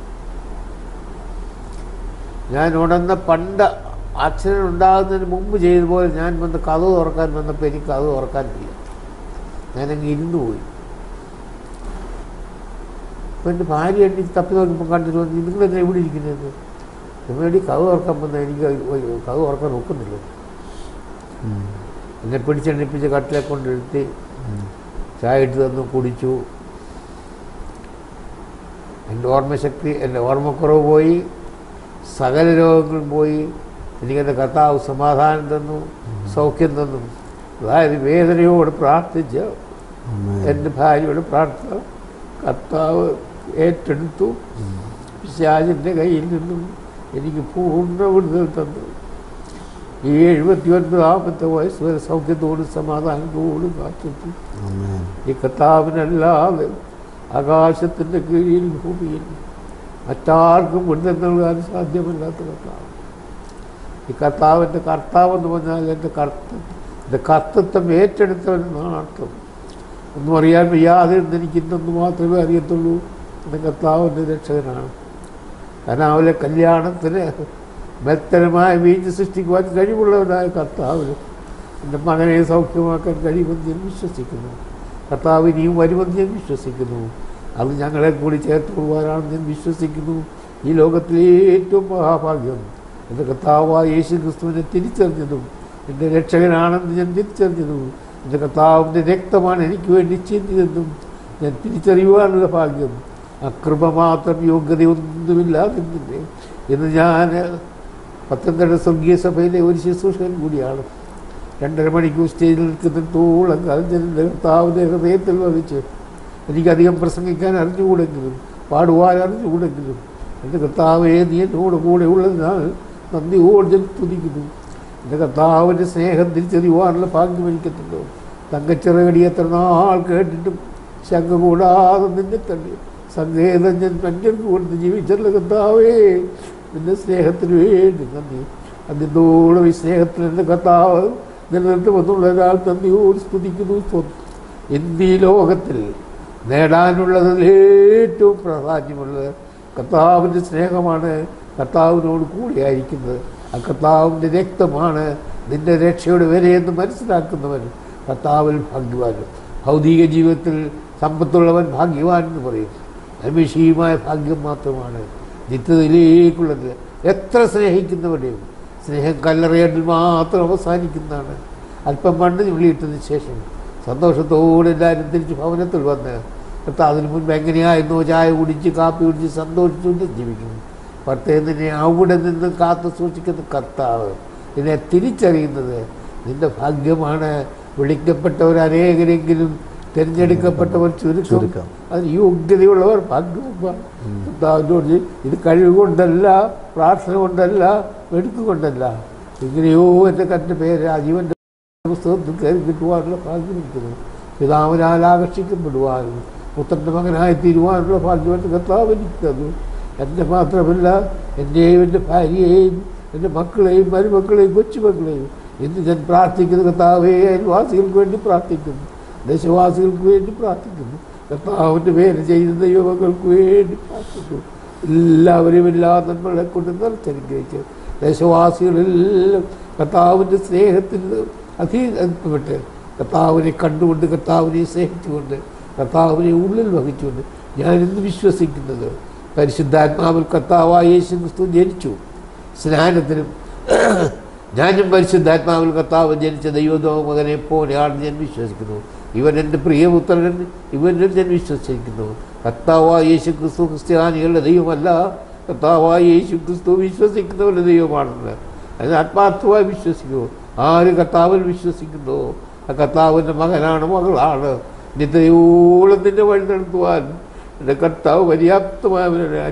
ഞാൻ ഉണർന്ന പണ്ട് ആക്സിഡൻറ്റ് ഉണ്ടാകുന്നതിന് മുമ്പ് ചെയ്തതുപോലെ ഞാൻ വന്ന് കഥവ് തുറക്കാൻ വന്നപ്പോൾ എനിക്ക് കഥവ് തുറക്കാൻ വയ്യ ഞാനങ്ങ് ഇരുന്നു പോയി അപ്പോൾ എൻ്റെ ഭാര്യ എന്നെ തപ്പി നോക്കിയപ്പോൾ കണ്ടിട്ട് പറഞ്ഞു നിങ്ങളെന്താ ഇവിടെ ഇരിക്കുന്നത് വേണ്ടി കഥ തുറക്കാൻ വന്ന എനിക്ക് ഒരു കഥ തുറക്കാൻ ഒക്കുന്നില്ല എന്നെ പിടിച്ചെണ്ണിപ്പിച്ച് കട്ടിലെ കൊണ്ടിരുത്തി ചായ ഇട്ട് തന്നു കുടിച്ചു എൻ്റെ ഓർമ്മശക്തി എൻ്റെ ഓർമ്മക്കുറവ് പോയി സകല രോഗങ്ങളും പോയി എനിക്കെൻ്റെ കർത്താവ് സമാധാനം തന്നു സൗഖ്യം തന്നു അതായത് വേദനയോട് പ്രാർത്ഥിച്ച് എൻ്റെ ഭാര്യയോട് പ്രാർത്ഥന കർത്താവ് ഏറ്റെടുത്തു പിശാചിൻ്റെ കയ്യിൽ നിന്നും എനിക്ക് പൂർണ്ണ വിടുതൽ തന്നു ഈ എഴുപത്തി ഒൻപതാമത്തെ വയസ്സ് വരെ സൗഖ്യത്തോടും സമാധാനത്തോടും കാത്തിട്ടു ആമേൻ ഈ കർത്താവിനല്ലാതെ ആകാശത്തിൻ്റെ കീഴിൽ ഭൂമിയിൽ മറ്റാർക്കും വിടുതൽ നൽകാൻ സാധ്യമല്ലാത്ത കർത്താവ് ഈ കർത്താവിൻ്റെ കർത്താവെന്ന് പറഞ്ഞാൽ എൻ്റെ കർത്ത എൻ്റെ കർത്തത്വം ഏറ്റെടുത്തവനെന്നാണ് അർത്ഥം ഒന്നും അറിയാൻ വയ്യാതെ ഇരുന്ന് എനിക്ക് ഇന്നൊന്ന് മാത്രമേ അറിയത്തുള്ളൂ എൻ്റെ കർത്താവിൻ്റെ രക്ഷകനാണ് കാരണം അവരെ കല്യാണത്തിന് ബലത്തരമായ വീഞ്ഞ് സൃഷ്ടിക്കുവാൻ കഴിവുള്ളവനായ കർത്താവിന് എൻ്റെ മകനെ സൗഖ്യമാക്കാൻ കഴിയുമെന്ന് ഞാൻ വിശ്വസിക്കുന്നു കർത്താവ് ഇനിയും വരുമെന്ന് ഞാൻ വിശ്വസിക്കുന്നു അത് ഞങ്ങളെ കൂടി ചേർത്ത് കൊള്ളുവാനാണെന്ന് ഞാൻ വിശ്വസിക്കുന്നു ഈ ലോകത്തിലെ ഏറ്റവും മഹാഭാഗ്യം എൻ്റെ കർത്താവായ യേശു ക്രിസ്തുവിനെ തിരിച്ചറിഞ്ഞതും എൻ്റെ രക്ഷകനാണെന്ന് ഞാൻ തിരിച്ചറിഞ്ഞതും എൻ്റെ കർത്താവിൻ്റെ രക്തമാണ് എനിക്ക് വേണ്ടി ചിന്തിയതെന്നും ഞാൻ തിരിച്ചറിയുവാനുള്ള ഭാഗ്യം ആ കൃപ മാത്രം യോഗ്യതയൊന്നുമില്ലാതെ ഇന്ന് ഞാൻ പത്തനംതിട്ട സ്വർഗീയ സഭയിലെ ഒരു ശുശ്രൂഷകൻ കൂടിയാണ് രണ്ടര മണിക്കൂർ സ്റ്റേജിൽ നിൽക്കുന്നിടത്തോളം കാലം ഞാൻ എൻ്റെ കർത്താവിൻ്റെ ഹൃദയത്തിൽ വഹിച്ച് എനിക്കധികം പ്രസംഗിക്കാൻ അറിഞ്ഞുകൂടെങ്കിലും പാടുവാൻ അറിഞ്ഞുകൂടെങ്കിലും എൻ്റെ കർത്താവേ നീ എന്നോട് കൂടെ ഉള്ളതിനാൽ നന്ദിയോട് ഞാൻ തുതിക്കുന്നു എൻ്റെ കർത്താവിൻ്റെ സ്നേഹം തിരിച്ചറിയുവാനുള്ള ഭാഗ്യം എനിക്കെത്തുന്നു തങ്കച്ചിറകടി എത്ര നാൾ കേട്ടിട്ടും ശങ്ക കൂടാതെ നിന്നെ തള്ളി സങ്കേതം ഞാൻ പഞ്ചർക്ക് കൊടുത്ത് ജീവിച്ചല്ല കർത്താവേ നിന്റെ സ്നേഹത്തിന് വേണ്ടി നന്ദി അതിനോളം ഈ സ്നേഹത്തിൽ എൻ്റെ കർത്താവ് നിലനിർത്തുമെന്നുള്ളതിനാൽ നന്ദിയോട് സ്തുതിക്കുന്നു സ്വന്തം ഇന്ന് ഈ ലോകത്തിൽ നേടാനുള്ളതിൽ ഏറ്റവും പ്രാധാന്യമുള്ളത് കർത്താവിൻ്റെ സ്നേഹമാണ് കർത്താവിനോട് കൂടിയായിരിക്കുന്നത് ആ കർത്താവിൻ്റെ രക്തമാണ് നിന്റെ രക്ഷയുടെ വിലയെന്ന് മനസ്സിലാക്കുന്നവൻ കർത്താവിൽ ഭാഗ്യവാൻ ഭൗതിക ജീവിതത്തിൽ സമ്പത്തുള്ളവൻ ഭാഗ്യവാൻ എന്ന് പറയും അമിഷീയമായ ഭാഗ്യം മാത്രമാണ് നിത്യതയിലേക്കുള്ളത് എത്ര സ്നേഹിക്കുന്നവരെയും സ്നേഹം കല്ലറിയാണ്ടിൽ മാത്രം അവസാനിക്കുന്നതാണ് അല്പം മണ്ണ് വിളിയിട്ടതിന് ശേഷം സന്തോഷത്തോടെ എല്ലാവരും തിരിച്ച് ഭവനത്തിൽ വന്ന് കർത്താവിന് മുൻപ് എങ്ങനെയായിരുന്നു ചായ കുടിച്ച് കാപ്പി കുടിച്ച് സന്തോഷിച്ചുകൊണ്ട് ജീവിക്കുന്നു പക്ഷേ നിന്നെ അവിടെ നിന്ന് കാത്തു സൂക്ഷിക്കുന്ന കർത്താവ് നിന്നെ തിരിച്ചറിയുന്നത് നിന്റെ ഭാഗ്യമാണ് വിളിക്കപ്പെട്ടവർ അനേകരെങ്കിലും തിരഞ്ഞെടുക്കപ്പെട്ടവർ ചുരുക്കം ചുരുക്കം. അതിന് യോഗ്യതയുള്ളവർ ഭാഗ്യവാന്മാർ കർത്താവിനോട് ചെയ്യും. ഇത് കഴിവ് കൊണ്ടല്ല പ്രാർത്ഥന കൊണ്ടല്ല വെടുക്ക് കൊണ്ടല്ല എങ്ങനെയോ എൻ്റെ കൻ്റെ പേര് ആ ജീവൻ്റെ പുസ്തകത്തിൽ കയറി കിട്ടുവാനുള്ള ഭാഗ്യം എനിക്കുന്നു പിതാവിനാൽ ആകർഷിക്കപ്പെടുവാനും പുത്രൻ്റെ മകനായി തീരുവാനുള്ള ഭാഗ്യം എൻ്റെ കർത്താവ് എനിക്ക് തന്നു എൻ്റെ മാത്രമല്ല എൻ്റെയും എൻ്റെ ഭാര്യയെയും എൻ്റെ മക്കളെയും മരുമക്കളെയും കൊച്ചുമക്കളെയും ഇന്ന് ഞാൻ പ്രാർത്ഥിക്കുന്ന കർത്താവേ അയൽവാസികൾക്ക് വേണ്ടി പ്രാർത്ഥിക്കുന്നു ദേശവാസികൾക്ക് വേണ്ടി പ്രാർത്ഥിക്കുന്നു കർത്താവിൻ്റെ പേര് ചെയ്യുന്ന ദൈവങ്ങൾക്ക് വേണ്ടി പ്രാർത്ഥിക്കുന്നു എല്ലാവരും എല്ലാ നന്മകളെ കൊണ്ട് നിറച്ചനുഗ്രഹിച്ചു ദേശവാസികളെല്ലാം കർത്താവിൻ്റെ സ്നേഹത്തിൽ അധീനപ്പെട്ട് കർത്താവിനെ കണ്ടുകൊണ്ട് കർത്താവിനെ സ്നേഹിച്ചുകൊണ്ട് കർത്താവിനെ ഉള്ളിൽ വഹിച്ചുകൊണ്ട് ഞാൻ ഇന്ന് വിശ്വസിക്കുന്നത് പരിശുദ്ധാത്മാവിൽ കർത്താവായ യേശു ക്രിസ്തു ജനിച്ചു സ്നാനത്തിനും ഞാനും പരിശുദ്ധാത്മാവിൽ കർത്താവ് ജനിച്ച ദൈവതോ മകനെ പോലെയാണ് ഞാൻ വിശ്വസിക്കുന്നു ഇവൻ എൻ്റെ പ്രിയപുത്രൻ ഇവനിൽ ഞാൻ വിശ്വസിക്കുന്നു കർത്താവായ യേശു ക്രിസ്തു ക്രിസ്ത്യാനികളുടെ ദൈവമല്ല കർത്താവായ യേശു ക്രിസ്തു വിശ്വസിക്കുന്നവരുടെ ദൈവമാണെന്ന് അത് ആത്മാർത്ഥമായി വിശ്വസിക്കുന്നു ആര് കർത്താവിൽ വിശ്വസിക്കുന്നു ആ കർത്താവിൻ്റെ മകനാണ് മകളാണ് നിത്യയോളം നിന്നെ വഴി നടത്തുവാൻ എൻ്റെ കർത്താവ് പര്യാപ്തമായവനാണ്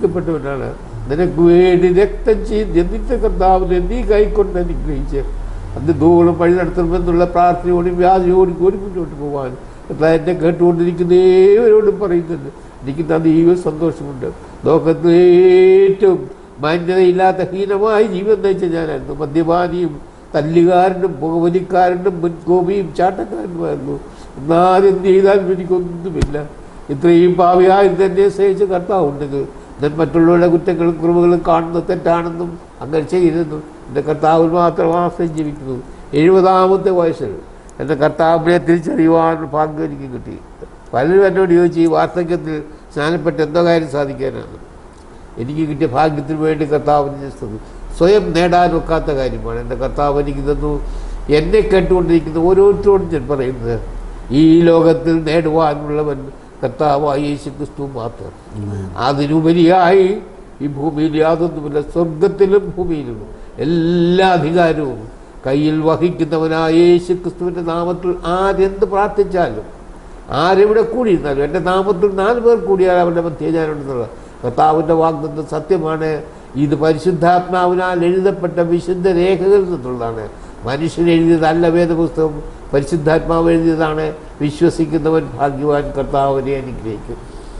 അനുഗ്രഹിക്കപ്പെട്ടവനാണ് നിനക്ക് വേണ്ടി രക്തം ചെയ്ത് നിന്റെ കർത്താവിനെ നീ കൈക്കൊണ്ട് അനുഗ്രഹിച്ച് അന്ന് ദൂരം വഴി നടത്തണമെന്നുള്ള പ്രാർത്ഥനയോടും വ്യാധിയോടും കൂടി മുന്നോട്ട് പോകാൻ എത്ര എന്നെ കേട്ടുകൊണ്ടിരിക്കുന്ന ഏവരോടും പറയുന്നുണ്ട് എനിക്ക് അതീവ സന്തോഷമുണ്ട് ലോകത്തിലെ ഏറ്റവും മാന്യതയില്ലാത്ത ഹീനമായ ജീവിതം നയിച്ച ഞാനായിരുന്നു മദ്യപാനിയും തല്ലുകാരനും പുകവലിക്കാരനും മുൻകോപിയും ചാട്ടക്കാരനുമായിരുന്നു എന്നാൽ എന്ത് ചെയ്താലും എനിക്കൊന്നുമില്ല ഇത്രയും പാവിയായി തന്നെ സ്നേഹിച്ച കർത്താവുണ്ടെങ്കിൽ ഞാൻ മറ്റുള്ളവരുടെ കുറ്റങ്ങളും കുറവുകളും കാണുന്നത് തെറ്റാണെന്നും അങ്ങനെ ചെയ്തെന്നും എൻ്റെ കർത്താവിൽ മാത്രം ആശ്രയം ജീവിക്കുന്നു എഴുപതാമത്തെ വയസ്സിൽ എൻ്റെ കർത്താവിനെ തിരിച്ചറിയുവാൻ ഭാഗ്യം എനിക്ക് കിട്ടി പലരും എന്നോട് ചോദിച്ചു ഈ വാർദ്ധക്യത്തിൽ സ്നാനപ്പെട്ട് എന്തോ കാര്യം സാധിക്കാനാണ് എനിക്ക് കിട്ടിയ ഭാഗ്യത്തിന് വേണ്ടി കർത്താവിന് ചെയ്തത് സ്വയം നേടാൻ ഒക്കാത്ത കാര്യമാണ് എൻ്റെ കർത്താവ് എനിക്ക് തന്നു എന്നെ കേട്ടുകൊണ്ടിരിക്കുന്ന ഓരോരുത്തരോടും ഞാൻ പറയുന്നത് ഈ ലോകത്തിൽ നേടുവാനുള്ളവൻ കർത്താവായ യേശു ക്രിസ്തു മാത്രം അതിനുപരിയായി ഈ ഭൂമിയിൽ യാതൊന്നുമില്ല സ്വർഗത്തിലും ഭൂമിയിലും എല്ലാ അധികാരവും കയ്യിൽ വഹിക്കുന്നവനായ യേശു ക്രിസ്തുവിൻ്റെ നാമത്തിൽ ആരെന്ത് പ്രാർത്ഥിച്ചാലും ആരെവിടെ കൂടിയിരുന്നാലും എൻ്റെ നാമത്തിൽ നാല് പേർ കൂടിയാൽ അവൻ്റെ മധ്യ ഞാനുണ്ടെന്നുള്ള കർത്താവിൻ്റെ വാഗ്ദത്തം സത്യമാണ് ഇത് പരിശുദ്ധാത്മാവിനാൽ എഴുതപ്പെട്ട വിശുദ്ധ രേഖകളിൽ നിന്നുള്ളതാണ് മനുഷ്യൻ എഴുതിയതല്ല വേദപുസ്തകം പരിശുദ്ധാത്മാവ് എഴുതിയതാണ് വിശ്വസിക്കുന്നവൻ ഭാഗ്യവാൻ കർത്താവിനെ അനുഗ്രഹിക്കും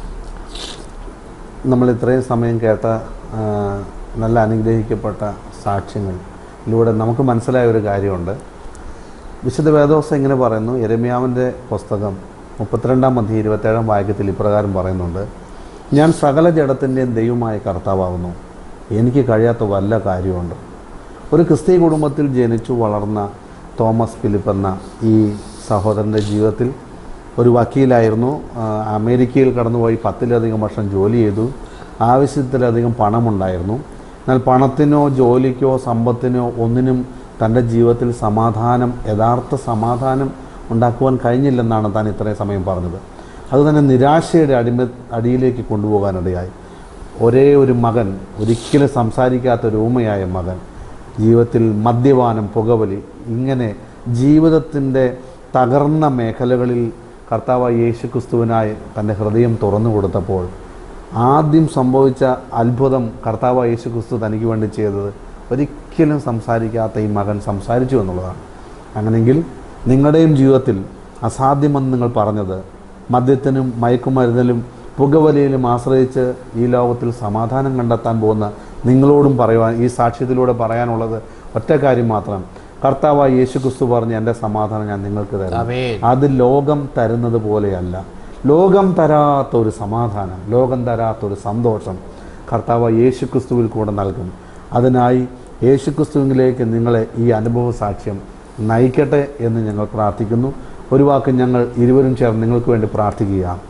നമ്മൾ ഇത്രയും സമയം കേട്ട ആ, നല്ല അനുഗ്രഹിക്കപ്പെട്ട സാക്ഷ്യങ്ങളിലൂടെ നമുക്ക് മനസ്സിലായ ഒരു കാര്യമുണ്ട് വിശുദ്ധ വേദോസം ഇങ്ങനെ പറയുന്നു എരമ്യാവിൻ്റെ പുസ്തകം മുപ്പത്തിരണ്ടാം മധ്യ ഇരുപത്തേഴാം വാക്യത്തിൽ ഇപ്രകാരം പറയുന്നുണ്ട് ഞാൻ സകല ജഡത്തിൻ്റെയും ദൈവമായ കർത്താവാകുന്നു എനിക്ക് കഴിയാത്ത വല്ല കാര്യമുണ്ട് ഒരു ക്രിസ്തീയ കുടുംബത്തിൽ ജനിച്ചു വളർന്ന തോമസ് ഫിലിപ്പ് എന്ന ഈ സഹോദരൻ്റെ ജീവിതത്തിൽ ഒരു വക്കീലായിരുന്നു ആ, അമേരിക്കയിൽ കടന്നുപോയി പത്തിലധികം വർഷം ജോലി ചെയ്തു ആവശ്യത്തിലധികം പണമുണ്ടായിരുന്നു എന്നാൽ പണത്തിനോ ജോലിക്കോ സമ്പത്തിനോ ഒന്നിനും തൻ്റെ ജീവിതത്തിൽ സമാധാനം യഥാർത്ഥ സമാധാനം ഉണ്ടാക്കുവാൻ കഴിഞ്ഞില്ലെന്നാണ് താൻ ഇത്രയും സമയം പറഞ്ഞത് അതുതന്നെ നിരാശയുടെ അടിമ അടിയിലേക്ക് കൊണ്ടുപോകാനിടയായി ഒരേ ഒരു മകൻ ഒരിക്കലും സംസാരിക്കാത്ത ഒരു ഊമയായ മകൻ ജീവിതത്തിൽ മദ്യപാനം പുകവലി ഇങ്ങനെ ജീവിതത്തിൻ്റെ തകർന്ന മേഖലകളിൽ കർത്താവായ യേശു ക്രിസ്തുവിനായി തൻ്റെ ഹൃദയം തുറന്നു കൊടുത്തപ്പോൾ ആദ്യം സംഭവിച്ച അത്ഭുതം കർത്താവായ യേശു ക്രിസ്തു തനിക്ക് വേണ്ടി ചെയ്തത് ഒരിക്കലും സംസാരിക്കാത്ത ഈ മകൻ സംസാരിച്ചു എന്നുള്ളതാണ് അങ്ങനെയെങ്കിൽ നിങ്ങളുടെയും ജീവിതത്തിൽ അസാധ്യമെന്ന് നിങ്ങൾ പറഞ്ഞത് മദ്യത്തിനും മയക്കുമരുന്നിലും പുകവലിയിലും ആശ്രയിച്ച് ഈ ലോകത്തിൽ സമാധാനം കണ്ടെത്താൻ പോകുന്ന നിങ്ങളോടും പറയുവാൻ ഈ സാക്ഷ്യത്തിലൂടെ പറയാനുള്ളത് ഒറ്റ കാര്യം മാത്രം കർത്താവായ യേശു ക്രിസ്തു പറഞ്ഞ് എൻ്റെ സമാധാനം ഞാൻ നിങ്ങൾക്ക് തരാം ആമേൻ. അത് ലോകം തരുന്നത് പോലെയല്ല ലോകം തരാത്ത ഒരു സമാധാനം ലോകം തരാത്ത ഒരു സന്തോഷം കർത്താവ് യേശു ക്രിസ്തുവിൽ കൂടെ നൽകും അതിനായി യേശു ക്രിസ്തുവിലേക്ക് നിങ്ങളെ ഈ അനുഭവ സാക്ഷ്യം നയിക്കട്ടെ എന്ന് ഞങ്ങൾ പ്രാർത്ഥിക്കുന്നു ഒരു വാക്ക് ഞങ്ങൾ ഇരുവരും ചേർന്ന് നിങ്ങൾക്ക് വേണ്ടി പ്രാർത്ഥിക്കുകയാണ്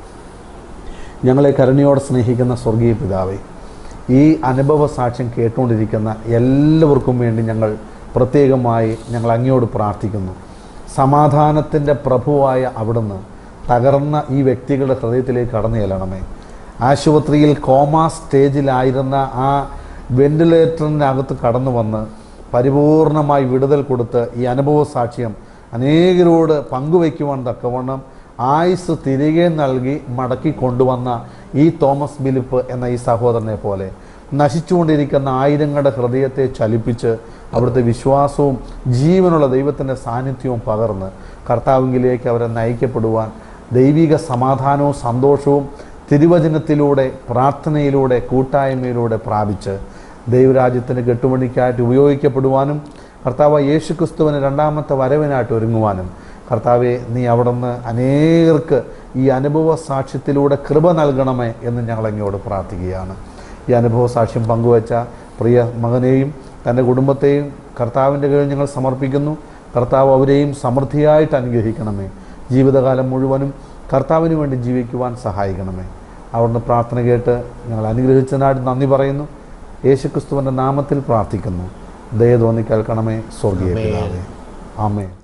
ഞങ്ങളെ കരുണയോടെ സ്നേഹിക്കുന്ന സ്വർഗീയ പിതാവേ ഈ അനുഭവ സാക്ഷ്യം കേട്ടുകൊണ്ടിരിക്കുന്ന എല്ലാവർക്കും വേണ്ടി ഞങ്ങൾ പ്രത്യേകമായി ഞങ്ങൾ അങ്ങയോട് പ്രാർത്ഥിക്കുന്നു സമാധാനത്തിൻ്റെ പ്രഭുവായ അവിടുന്ന് തകർന്ന ഈ വ്യക്തികളുടെ ഹൃദയത്തിലേക്ക് കടന്നു ചെല്ലണമേ ആശുപത്രിയിൽ കോമ സ്റ്റേജിലായിരുന്ന ആ വെന്റിലേറ്ററിനകത്ത് കടന്നു വന്ന് പരിപൂർണമായി വിടുതൽ കൊടുത്ത് ഈ അനുഭവ സാക്ഷ്യം അനേകരോട് പങ്കുവയ്ക്കുവാൻ തക്കവണ്ണം ആയുസ് തിരികെ നൽകി മടക്കി കൊണ്ടുവന്ന ഈ തോമസ് ബിലിപ്പ് എന്ന ഈ സഹോദരനെ പോലെ നശിച്ചുകൊണ്ടിരിക്കുന്ന ആയിരങ്ങളുടെ ഹൃദയത്തെ ചലിപ്പിച്ച് അവിടുത്തെ വിശ്വാസവും ജീവനുള്ള ദൈവത്തിൻ്റെ സാന്നിധ്യവും പകർന്ന് കർത്താവിങ്കിലേക്ക് അവരെ നയിക്കപ്പെടുവാൻ ദൈവിക സമാധാനവും സന്തോഷവും തിരുവചനത്തിലൂടെ പ്രാർത്ഥനയിലൂടെ കൂട്ടായ്മയിലൂടെ പ്രാപിച്ച് ദൈവരാജ്യത്തിന് കെട്ടുമണിക്കായിട്ട് ഉപയോഗിക്കപ്പെടുവാനും കർത്താവ് യേശു ക്രിസ്തുവിന് രണ്ടാമത്തെ വരവിനായിട്ട് ഒരുങ്ങുവാനും കർത്താവെ നീ അവിടുന്ന് അനേകർക്ക് ഈ അനുഭവ സാക്ഷ്യത്തിലൂടെ കൃപ നൽകണമേ എന്ന് ഞങ്ങൾ അങ്ങയോട് പ്രാർത്ഥിക്കുകയാണ് ഈ അനുഭവ സാക്ഷ്യം പങ്കുവച്ച പ്രിയ മകനെയും തൻ്റെ കുടുംബത്തെയും കർത്താവിൻ്റെ കീഴിൽ ഞങ്ങൾ സമർപ്പിക്കുന്നു കർത്താവ് അവരെയും സമൃദ്ധിയായിട്ട് അനുഗ്രഹിക്കണമേ ജീവിതകാലം മുഴുവനും കർത്താവിന് വേണ്ടി ജീവിക്കുവാൻ സഹായിക്കണമേ അവിടുന്ന് പ്രാർത്ഥന കേട്ട് ഞങ്ങൾ അനുഗ്രഹിച്ചതിനായിട്ട് നന്ദി പറയുന്നു യേശുക്രിസ്തുവിൻ്റെ നാമത്തിൽ പ്രാർത്ഥിക്കുന്നു ദയ തോന്നി കേൾക്കണമേ സ്വർഗീയ ആമേൻ. പിതാവേ ആമേ